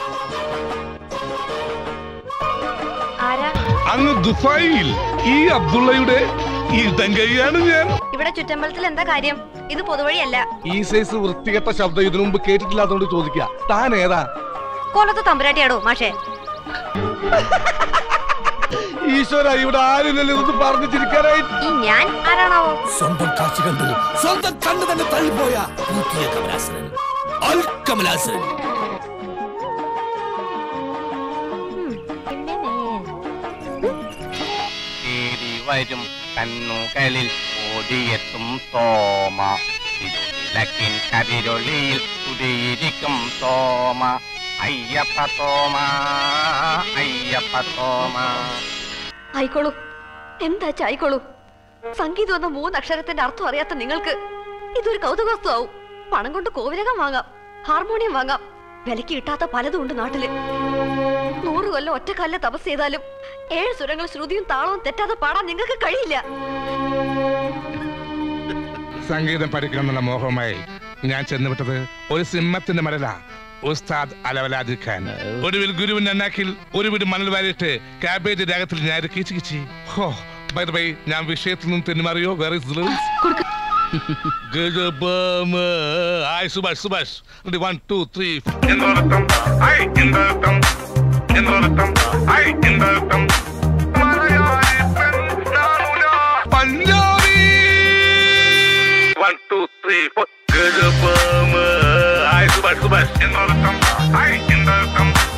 ആരാ അങ്ങ് ദുബായിൽ ഈ അബ്ദുള്ളയുടെ ഇടങ്കൈയാണ് ഞാൻ ഇവിടെ ചുറ്റമ്പലത്തിൽ എന്താ കാര്യം ഇത് പൊതുവഴിയല്ല ഈ സൈസ് വൃത്തികെട്ട ശബ്ദം ഇതിനു മുമ്പ് കേട്ടിട്ടില്ലാത്തോണ്ട് ചോദിക്കുക താൻ ഏതാ കോലത്ത് തമ്പുരാട്ടിയാടോ മാഷേ ഈശ്വര ഇവിടെ ആരുമില്ലല്ലോ ഇതൊന്ന് പറഞ്ഞു ചിരിക്കാനായി ഈ ഞാൻ ആരാണാവോ സ്വന്തം കാഴ്ച കണ്ടു സ്വന്തം കണ്ണു തന്നെ തള്ളിപ്പോയ പുതിയ കമലാസനൻ അൽ കമലാസനൻ തേടി വരും കണ്ണുകളിൽ ഓടിയെത്തും തോമ വിളക്കിൻ കതിരൊളിയിൽ കുടിയിരിക്കും തോമ അയ്യപ്പ തോമ അയ്യപ്പ തോമ ആയിക്കോളൂ എന്താ ആയിക്കോളൂ സംഗീതം എന്ന മൂന്നക്ഷരത്തിന്റെ അർത്ഥം അറിയാത്ത നിങ്ങൾക്ക് ഇതൊരു കൗതുകവസ്തു ആവും പണം കൊണ്ട് കോവിലകം വാങ്ങാം ഹാർമോണിയം വാങ്ങാം വിലക്ക് കിട്ടാത്ത പലതും ഉണ്ട് നാട്ടില് നൂറ് കൊല്ലം ഒറ്റക്കാലിലെ തപസ് ചെയ്താലും ഏഴ് സ്വരങ്ങൾ ശ്രുതിയും താളവും തെറ്റാതെ പാടാൻ നിങ്ങൾക്ക് കഴിയില്ല സംഗീതം പഠിക്കണമെന്നുള്ള മോഹവുമായി ഞാൻ ചെന്നുവിട്ടത് ഒരു സിംഹത്തിന്റെ മരല ഉസ്താദ് അലവലാദിഖാൻ ഒടുവിൽ ഗുരുവിന്റെ അണ്ണാക്കിൽ ഒരു വീട് മണൽ വാരിയിട്ട് കാബേജ് രാഗത്തിൽ ഞാൻ കിച്ചി കിച്ചി ഹോ ബൈ ബൈ ഞാൻ വിഷയത്തിൽ നിന്നും തെന്നുമാറിയോ വേറെ hi Subhash Subhash one two three എന്നോടൊപ്പം ഐ എന്നോടൊപ്പം എന്നോടൊപ്പം ഐ എന്നോടൊപ്പം Punjabi one two three four hi Subhash Subhash എന്നോടൊപ്പം ഐ എന്നോടൊപ്പം